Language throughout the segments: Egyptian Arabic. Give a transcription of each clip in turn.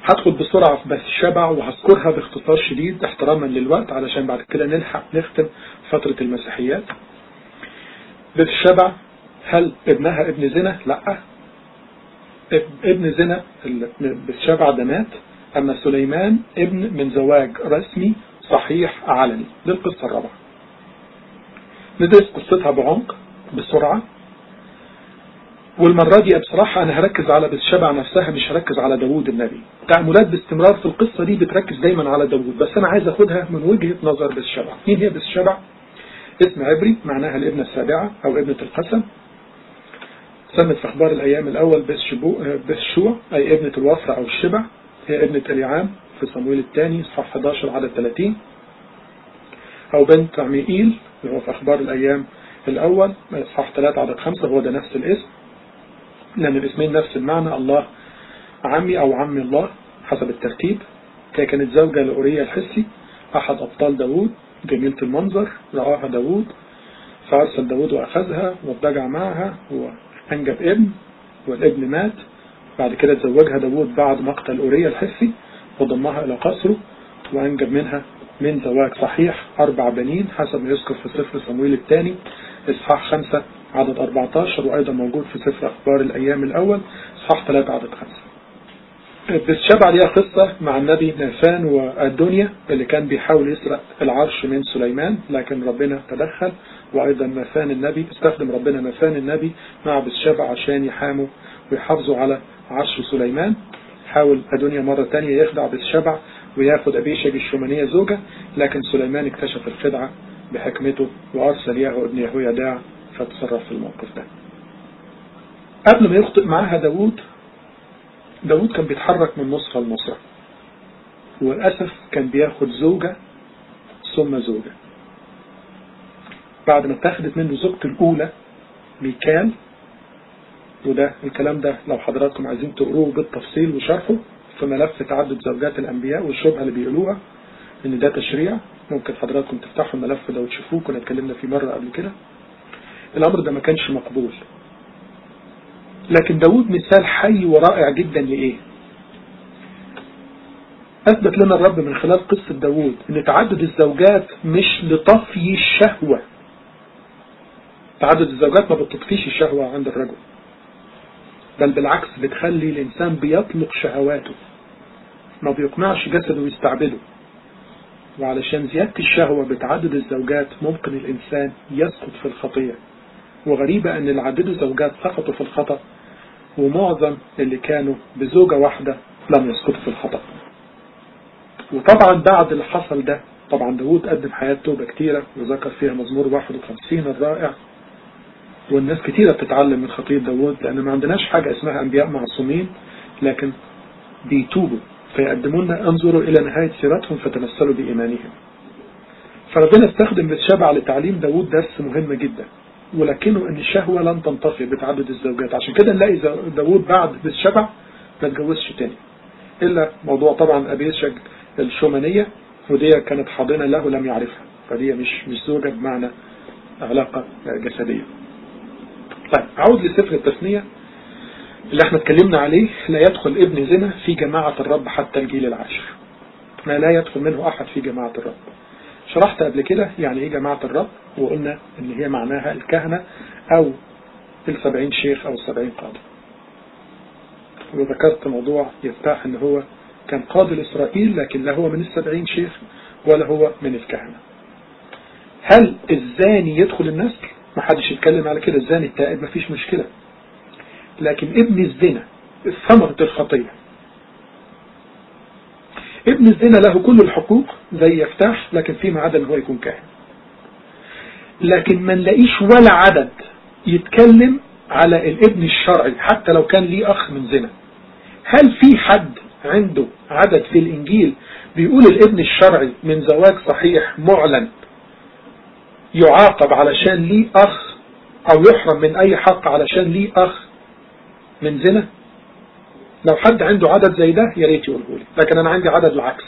هدخل بسرعة في بس الشبع وهذكرها باختصار شديد احتراما للوقت علشان بعد كده نلحق نختم فترة المسيحيات بس الشبع هل ابنها ابن زنا؟ لا ابن زنا بالشبع ده مات أما سليمان ابن من زواج رسمي صحيح علني دي القصة الرابعة ندرس قصتها بعمق بسرعة والمرة دي بصراحة أنا هركز على بالشبع نفسها مش هركز على داوود النبي تأملات باستمرار في القصة دي بتركز دايما على داوود بس أنا عايز أخدها من وجهة نظر بالشبع مين هي بالشبع اسم عبري معناها الابنة السابعة أو ابنة القسم سمت في أخبار الأيام الأول بسشوع أي ابنة الوفرة أو الشبع هي ابنة اليعام في صمويل الثاني صفحة 11 عدد 30 أو بنت عميئيل اللي هو في أخبار الأيام الأول صفحة 3 عدد 5 هو ده نفس الاسم لأن الاسمين نفس المعنى الله عمي أو عمي الله حسب الترتيب هي كانت زوجة لأوريا الحسي أحد أبطال داوود جميلة المنظر رآها داوود فأرسل داوود وأخذها واضطجع معها وأنجب ابن والابن مات بعد كده تزوجها داوود بعد مقتل أوريا الحسي وضمها إلى قصره وأنجب منها من زواج صحيح أربع بنين حسب ما يذكر في سفر صمويل الثاني إصحاح خمسة عدد 14 وأيضا موجود في سفر أخبار الأيام الأول إصحاح 3 عدد 5 بتشبع ليها قصة مع النبي نافان والدنيا اللي كان بيحاول يسرق العرش من سليمان لكن ربنا تدخل وأيضا نافان النبي استخدم ربنا نافان النبي مع بتشبع عشان يحاموا ويحافظوا على عرش سليمان حاول أدونيا مرة تانية يخدع بتشبع وياخد أبيشج الشومانية زوجة لكن سليمان اكتشف الخدعة بحكمته وأرسل ياهو ابن يهويداع فتصرف في الموقف ده قبل ما يخطئ معاها داوود داوود كان بيتحرك من نصرة لنصرة وللأسف كان بياخد زوجة ثم زوجة بعد ما اتخذت منه زوجته الأولى ميكال وده الكلام ده لو حضراتكم عايزين تقروه بالتفصيل وشرحه في ملف تعدد زوجات الأنبياء والشبهة اللي بيقولوها إن ده تشريع ممكن حضراتكم تفتحوا الملف ده وتشوفوه كنا اتكلمنا فيه مرة قبل كده الأمر ده ما كانش مقبول لكن داود مثال حي ورائع جدا لإيه أثبت لنا الرب من خلال قصة داود أن تعدد الزوجات مش لطفي الشهوة تعدد الزوجات ما بتطفيش الشهوة عند الرجل بل بالعكس بتخلي الإنسان بيطلق شهواته ما بيقنعش جسده ويستعبده وعلشان زيادة الشهوة بتعدد الزوجات ممكن الإنسان يسقط في الخطية وغريبة أن اللي عددوا زوجات سقطوا في الخطأ ومعظم اللي كانوا بزوجة واحدة لم يسقطوا في الخطأ وطبعا بعد اللي حصل ده طبعا داود قدم حياة توبة كتيرة وذكر فيها مزمور 51 الرائع والناس كتيرة بتتعلم من خطية داود لأن ما عندناش حاجة اسمها أنبياء معصومين لكن بيتوبوا فيقدمون انظروا إلى نهاية سيرتهم فتمثلوا بإيمانهم فربنا استخدم بتشبع لتعليم داود درس مهم جدا ولكنه ان الشهوة لن تنطفئ بتعدد الزوجات عشان كده نلاقي داود بعد بالشبع ما اتجوزش تاني الا موضوع طبعا ابيشج الشومانية ودي كانت حاضنة له لم يعرفها فدي مش مش زوجة بمعنى علاقة جسدية طيب عود لسفر التثنية اللي احنا اتكلمنا عليه لا يدخل ابن زنا في جماعة الرب حتى الجيل العاشر ما لا يدخل منه احد في جماعة الرب شرحت قبل كده يعني ايه جماعة الرب وقلنا ان هي معناها الكهنة او السبعين شيخ او السبعين قاضي وذكرت موضوع يفتح ان هو كان قاضي لإسرائيل لكن لا هو من السبعين شيخ ولا هو من الكهنة هل الزاني يدخل النسل ما حدش يتكلم على كده الزاني التائب ما فيش مشكلة لكن ابن الزنا ثمرة الخطية ابن الزنا له كل الحقوق زي يفتح لكن فيما عدا ان هو يكون كاهن لكن ما نلاقيش ولا عدد يتكلم على الابن الشرعي حتى لو كان ليه اخ من زنا هل في حد عنده عدد في الانجيل بيقول الابن الشرعي من زواج صحيح معلن يعاقب علشان ليه اخ او يحرم من اي حق علشان ليه اخ من زنا لو حد عنده عدد زي ده يا ريت يقوله لي لكن انا عندي عدد العكس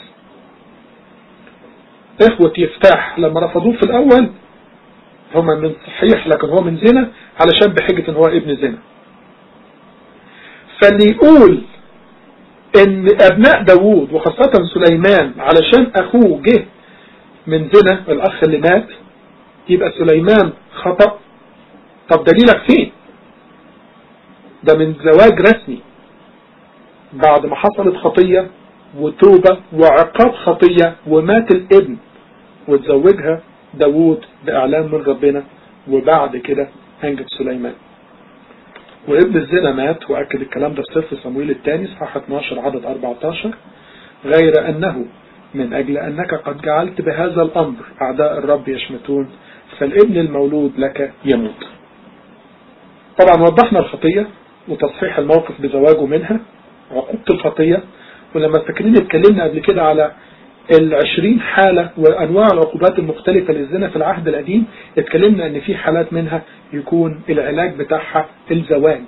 اخوة يفتاح لما رفضوه في الاول هما من صحيح لكن هو من زنا علشان بحجة ان هو ابن زنا فاللي يقول ان ابناء داوود وخاصة سليمان علشان اخوه جه من زنا الاخ اللي مات يبقى سليمان خطأ طب دليلك فين ده من زواج رسمي بعد ما حصلت خطية وتوبة وعقاب خطية ومات الابن وتزوجها داوود بإعلان من ربنا وبعد كده هنجب سليمان وابن الزنا مات وأكد الكلام ده في سفر صمويل الثاني صحاح 12 عدد 14 غير أنه من أجل أنك قد جعلت بهذا الأمر أعداء الرب يشمتون فالابن المولود لك يموت طبعا وضحنا الخطية وتصحيح الموقف بزواجه منها عقوبة الخطية ولما فاكرين اتكلمنا قبل كده على العشرين حالة وأنواع العقوبات المختلفة للزنا في العهد القديم اتكلمنا ان في حالات منها يكون العلاج بتاعها الزواج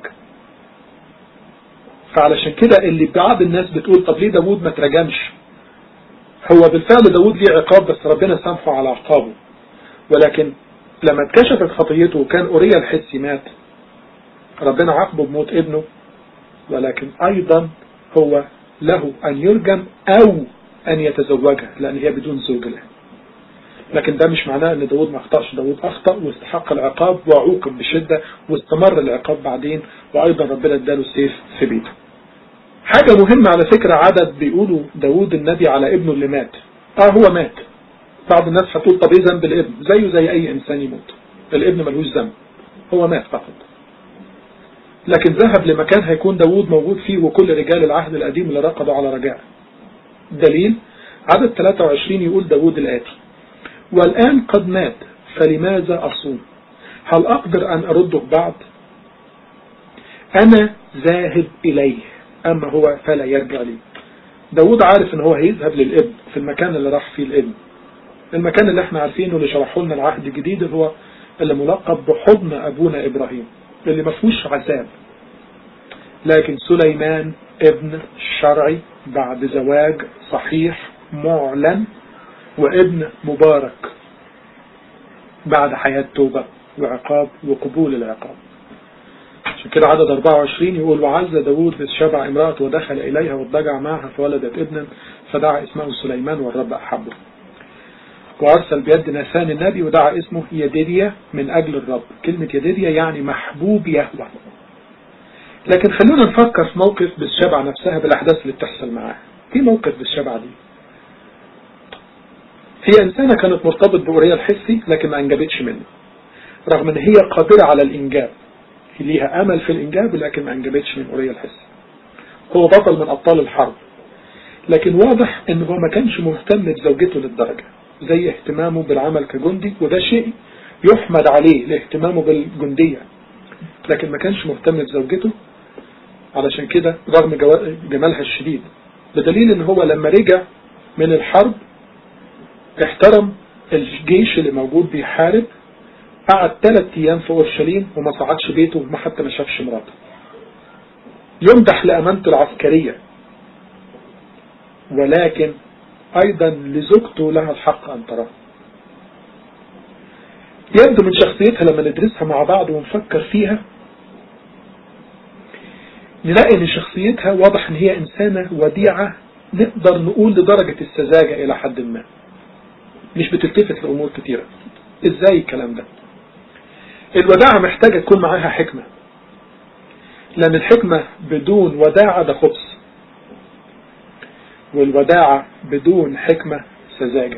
فعلشان كده اللي بعض الناس بتقول طب ليه داود ما ترجمش هو بالفعل داود ليه عقاب بس ربنا سامحه على عقابه ولكن لما اتكشفت خطيته وكان أوريا الحسي مات ربنا عاقبه بموت ابنه ولكن أيضا هو له أن يرجم أو أن يتزوجها لأن هي بدون زوج له لكن ده مش معناه أن داود ما أخطأش داود أخطأ واستحق العقاب وعوقب بشدة واستمر العقاب بعدين وأيضا ربنا اداله السيف في بيته حاجة مهمة على فكرة عدد بيقولوا داود النبي على ابنه اللي مات اه هو مات بعض الناس هتقول طب ايه ذنب الابن زيه زي اي انسان يموت الابن ملهوش ذنب هو مات فقط لكن ذهب لمكان هيكون داود موجود فيه وكل رجال العهد القديم اللي رقدوا على رجاء دليل عدد 23 يقول داود الآتي والآن قد مات فلماذا أصوم هل أقدر أن أرده بعد أنا ذاهب إليه أما هو فلا يرجع لي داود عارف ان هو هيذهب للابن في المكان اللي راح فيه الابن المكان اللي احنا عارفينه اللي شرحوا لنا العهد الجديد هو اللي ملقب بحضن أبونا إبراهيم اللي ما فيهوش عذاب لكن سليمان ابن شرعي بعد زواج صحيح معلن وابن مبارك بعد حياة توبة وعقاب وقبول العقاب عشان كده عدد 24 يقول وعز داود بالشبع امرأة ودخل إليها واضطجع معها فولدت ابنا فدعا اسمه سليمان والرب أحبه وأرسل بيد ناسان النبي ودعا اسمه يديديا من أجل الرب كلمة يديديا يعني محبوب يهوى لكن خلونا نفكر في موقف بالشبع نفسها بالأحداث اللي بتحصل معاها في موقف بالشبع دي هي إنسانة كانت مرتبط بأوريا الحسي لكن ما أنجبتش منه رغم أن هي قادرة على الإنجاب ليها أمل في الإنجاب لكن ما أنجبتش من أوريا الحسي هو بطل من أبطال الحرب لكن واضح أنه هو ما كانش مهتم بزوجته للدرجة زي اهتمامه بالعمل كجندي وده شيء يحمد عليه لاهتمامه بالجندية لكن ما كانش مهتم بزوجته علشان كده رغم جمالها الشديد بدليل ان هو لما رجع من الحرب احترم الجيش اللي موجود بيحارب قعد ثلاث ايام في اورشليم وما صعدش بيته وما حتى ما شافش مراته يمدح لامانته العسكرية ولكن ايضا لزوجته لها الحق ان تراه يبدو من شخصيتها لما ندرسها مع بعض ونفكر فيها نلاقي ان شخصيتها واضح ان هي انسانة وديعة نقدر نقول لدرجة السذاجة الى حد ما مش بتلتفت لامور كتيرة ازاي الكلام ده الوداعة محتاجة تكون معاها حكمة لان الحكمة بدون وداعة ده خبص والوداعة بدون حكمة سذاجة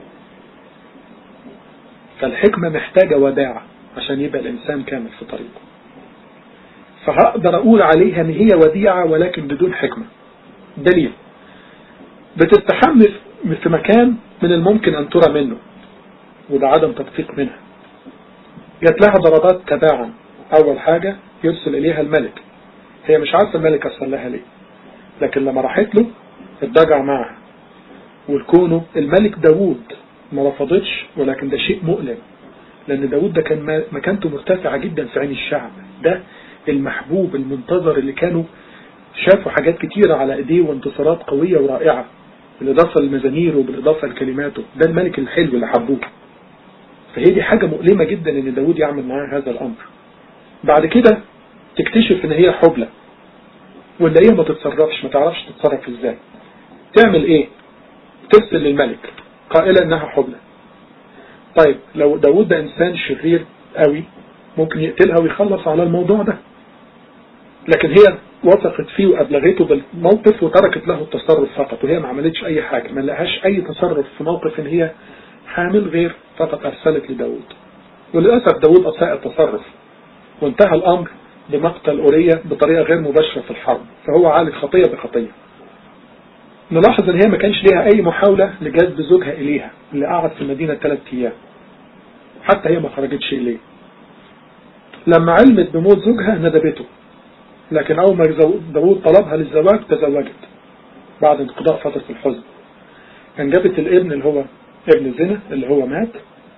فالحكمة محتاجة وداعة عشان يبقى الإنسان كامل في طريقه فهقدر أقول عليها أن هي وديعة ولكن بدون حكمة دليل بتستحمل في مكان من الممكن أن ترى منه وده عدم تدقيق منها جات لها ضربات تباعا أول حاجة يرسل إليها الملك هي مش عارفة الملك أرسل لها ليه لكن لما راحت له اتضجع معها والكونه الملك داوود ما رفضتش ولكن ده شيء مؤلم لأن داود ده كان مكانته مرتفعة جدا في عين الشعب ده المحبوب المنتظر اللي كانوا شافوا حاجات كتيرة على ايديه وانتصارات قوية ورائعة بالإضافة لمزاميره وبالإضافة لكلماته ده الملك الحلو اللي حبوه فهي دي حاجة مؤلمة جدا ان داود يعمل معاه هذا الأمر بعد كده تكتشف ان هي حبلة واللي هي ما تتصرفش ما تعرفش تتصرف ازاي تعمل ايه ترسل للملك قائلة انها حبلى طيب لو داود ده انسان شرير قوي ممكن يقتلها ويخلص على الموضوع ده لكن هي وثقت فيه وأبلغته بالموقف وتركت له التصرف فقط وهي ما عملتش أي حاجة ما لقاش أي تصرف في موقف إن هي حامل غير فقط أرسلت لداود وللأسف داود أساء التصرف وانتهى الأمر بمقتل أورية بطريقة غير مباشرة في الحرب فهو عالج خطية بخطية نلاحظ ان هي ما كانش ليها اي محاولة لجذب زوجها اليها اللي قعد في المدينة ثلاث ايام حتى هي ما خرجتش اليه لما علمت بموت زوجها ندبته لكن اول ما داود طلبها للزواج تزوجت بعد انقضاء فترة الحزن انجبت الابن اللي هو ابن زنا اللي هو مات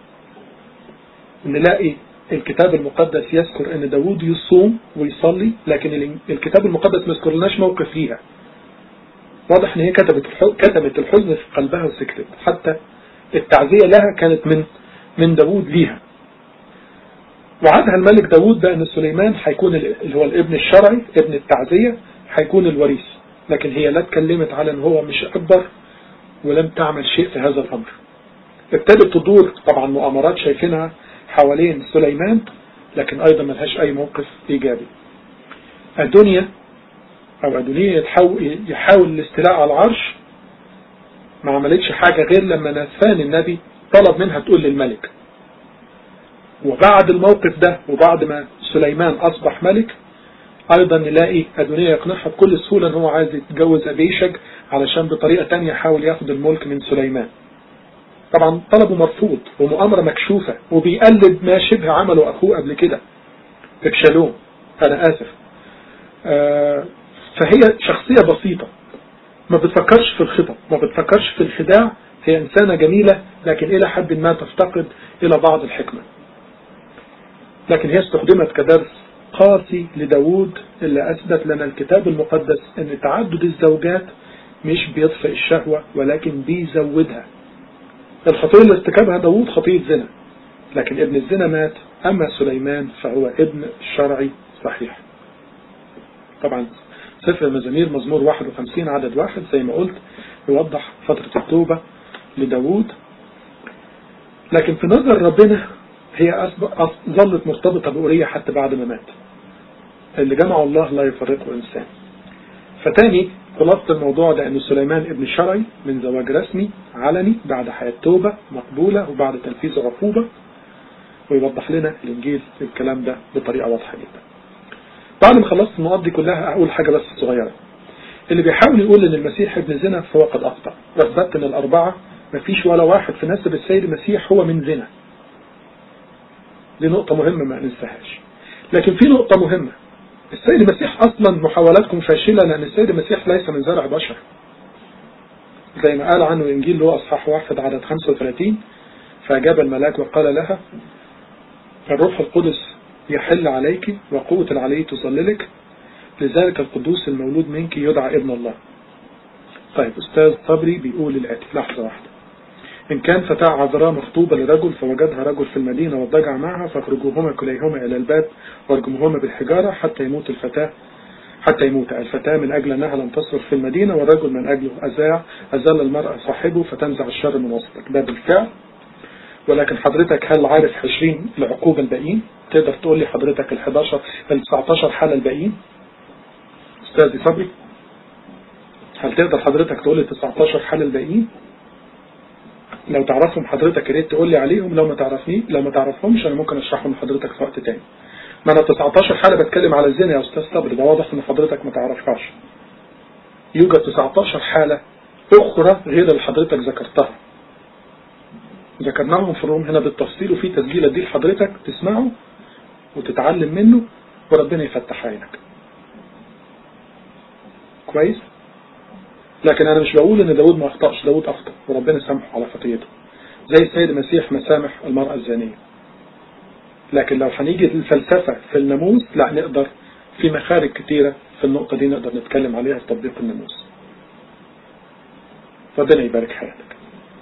نلاقي الكتاب المقدس يذكر ان داود يصوم ويصلي لكن الكتاب المقدس ما يذكر لناش موقف فيها واضح ان هي كتبت كتبت الحزن في قلبها وسكتت حتى التعزية لها كانت من من داوود ليها وعدها الملك داوود بأن سليمان هيكون اللي هو الابن الشرعي ابن التعزية هيكون الوريث لكن هي لا اتكلمت على ان هو مش أكبر ولم تعمل شيء في هذا الأمر ابتدت تدور طبعا مؤامرات شايفينها حوالين سليمان لكن أيضا ملهاش أي موقف إيجابي الدنيا أو أدونية يحاول الاستيلاء على العرش ما عملتش حاجة غير لما نسان النبي طلب منها تقول للملك وبعد الموقف ده وبعد ما سليمان أصبح ملك أيضا نلاقي أدونية يقنعها بكل سهولة أن هو عايز يتجوز أبيشج علشان بطريقة تانية يحاول ياخد الملك من سليمان طبعا طلبه مرفوض ومؤامرة مكشوفة وبيقلد ما شبه عمله أخوه قبل كده ابشالوم أنا آسف آه فهي شخصية بسيطة ما بتفكرش في الخطط ما بتفكرش في الخداع هي إنسانة جميلة لكن إلى حد ما تفتقد إلى بعض الحكمة لكن هي استخدمت كدرس قاسي لداود اللي أثبت لنا الكتاب المقدس أن تعدد الزوجات مش بيطفئ الشهوة ولكن بيزودها الخطية اللي ارتكبها داود خطية زنا لكن ابن الزنا مات أما سليمان فهو ابن شرعي صحيح طبعا سفر المزامير مزمور 51 عدد واحد زي ما قلت يوضح فترة التوبة لداود لكن في نظر ربنا هي ظلت مرتبطة بأورية حتى بعد ما مات اللي جمعه الله لا يفرقه إنسان فتاني خلاصة الموضوع ده أن سليمان ابن شرعي من زواج رسمي علني بعد حياة توبة مقبولة وبعد تنفيذ عقوبة ويوضح لنا الإنجيل الكلام ده بطريقة واضحة جدا بعد ما خلصت النقط دي كلها أقول حاجة بس صغيرة اللي بيحاول يقول ان المسيح ابن زنا فهو قد أخطأ واثبت ان الأربعة مفيش ولا واحد في نسب السيد المسيح هو من زنا دي نقطة مهمة ما ننساهاش لكن في نقطة مهمة السيد المسيح أصلا محاولاتكم فاشلة لأن السيد المسيح ليس من زرع بشر زي ما قال عنه الإنجيل اللي هو أصحاح واحد عدد 35 فأجاب الملاك وقال لها الروح القدس يحل عليك وقوة العلي تظللك لذلك القدوس المولود منك يدعى ابن الله طيب أستاذ صبري بيقول الآتي لحظة واحدة إن كان فتاة عذراء مخطوبة لرجل فوجدها رجل في المدينة واضطجع معها فاخرجوهما كليهما إلى الباب وارجموهما بالحجارة حتى يموت الفتاة حتى يموت الفتاة من أجل أنها لم تصرف في المدينة والرجل من أجله أزاع أزال المرأة صاحبه فتنزع الشر من وسطك ده بالفعل ولكن حضرتك هل عارف 20 العقوبة الباقيين تقدر تقول لي حضرتك ال 11 ال 19 حالة الباقيين أستاذي صبري هل تقدر حضرتك تقول لي 19 حالة الباقيين لو تعرفهم حضرتك يا ريت تقول لي عليهم لو ما تعرفني لو ما تعرفهمش انا ممكن اشرحهم لحضرتك في وقت تاني ما انا 19 حالة بتكلم على الزنا يا استاذ صبري ده واضح ان حضرتك ما تعرفهاش يوجد 19 حالة اخرى غير اللي حضرتك ذكرتها ذكرناهم في الروم هنا بالتفصيل وفي تسجيل دي لحضرتك تسمعه وتتعلم منه وربنا يفتح عينك كويس لكن انا مش بقول ان داود ما اخطأش داود اخطأ وربنا سامحه على خطيته زي السيد المسيح ما سامح المرأة الزانية لكن لو هنيجي للفلسفة في الناموس لا نقدر في مخارج كتيرة في النقطة دي نقدر نتكلم عليها في تطبيق الناموس ربنا يبارك حياتك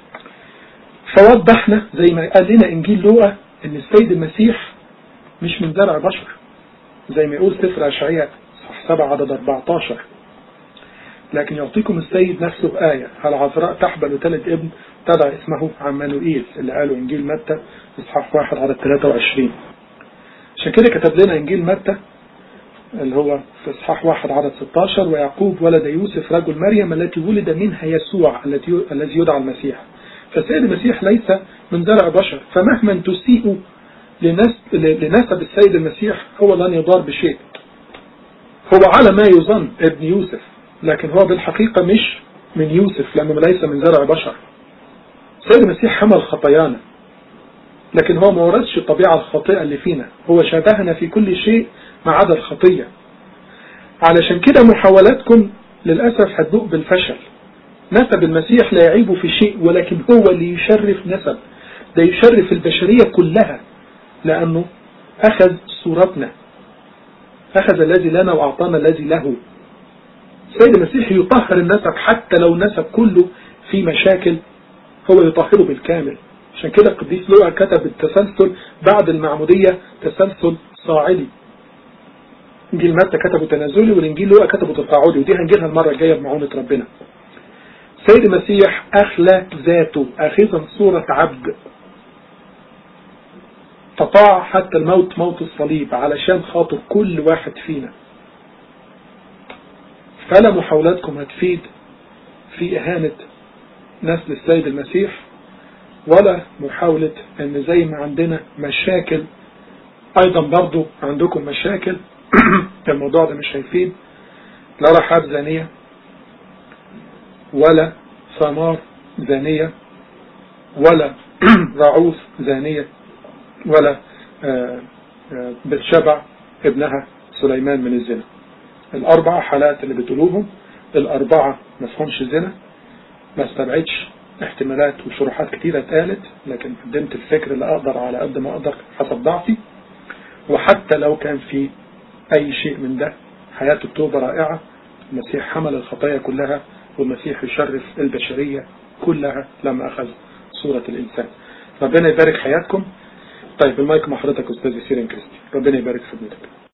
فوضحنا زي ما قال لنا انجيل لوقا ان السيد المسيح مش من زرع بشر زي ما يقول سفر اشعياء صح 7 عدد 14 لكن يعطيكم السيد نفسه آية العذراء تحبل ثالث ابن تدعى اسمه عمانوئيل اللي قاله إنجيل متى إصحاح واحد عدد 23 عشان كده كتب لنا إنجيل متى اللي هو في إصحاح واحد عدد 16 ويعقوب ولد يوسف رجل مريم التي ولد منها يسوع التي الذي يدعى المسيح فالسيد المسيح ليس من زرع بشر فمهما تسيئوا لنسب السيد المسيح هو لن يضار بشيء هو على ما يظن ابن يوسف لكن هو بالحقيقة مش من يوسف لأنه ليس من زرع بشر السيد المسيح حمل خطايانا لكن هو ما ورثش الطبيعة الخاطئة اللي فينا هو شبهنا في كل شيء ما عدا الخطية علشان كده محاولاتكم للأسف هتدوق بالفشل نسب المسيح لا يعيب في شيء ولكن هو اللي يشرف نسب ده يشرف البشرية كلها لأنه أخذ صورتنا أخذ الذي لنا وأعطانا الذي له السيد المسيح يطهر النسب حتى لو نسب كله في مشاكل هو يطهره بالكامل عشان كده القديس لوقا كتب التسلسل بعد المعمودية تسلسل صاعدي انجيل متى كتبه تنازلي والانجيل لوقا كتبه تصاعدي ودي هنجيلها المرة الجاية بمعونة ربنا سيد المسيح أخلى ذاته أخذا صورة عبد تطاع حتى الموت موت الصليب علشان خاطر كل واحد فينا فلا محاولاتكم هتفيد في إهانة نسل السيد المسيح ولا محاولة ان زي ما عندنا مشاكل ايضا برضو عندكم مشاكل الموضوع ده مش هيفيد لا رحاب زانية ولا ثمار زانية ولا رعوف زانية ولا بتشبع ابنها سليمان من الزنا الأربعة حالات اللي بتقولوهم الأربعة ما فهمش زنا ما استبعدش احتمالات وشروحات كتيرة اتقالت لكن قدمت الفكر اللي أقدر على قد ما أقدر حسب ضعفي وحتى لو كان في أي شيء من ده حياة التوبة رائعة المسيح حمل الخطايا كلها والمسيح يشرف البشرية كلها لما أخذ صورة الإنسان ربنا يبارك حياتكم طيب المايك مع حضرتك أستاذ سيرين كريستي ربنا يبارك في خدمتك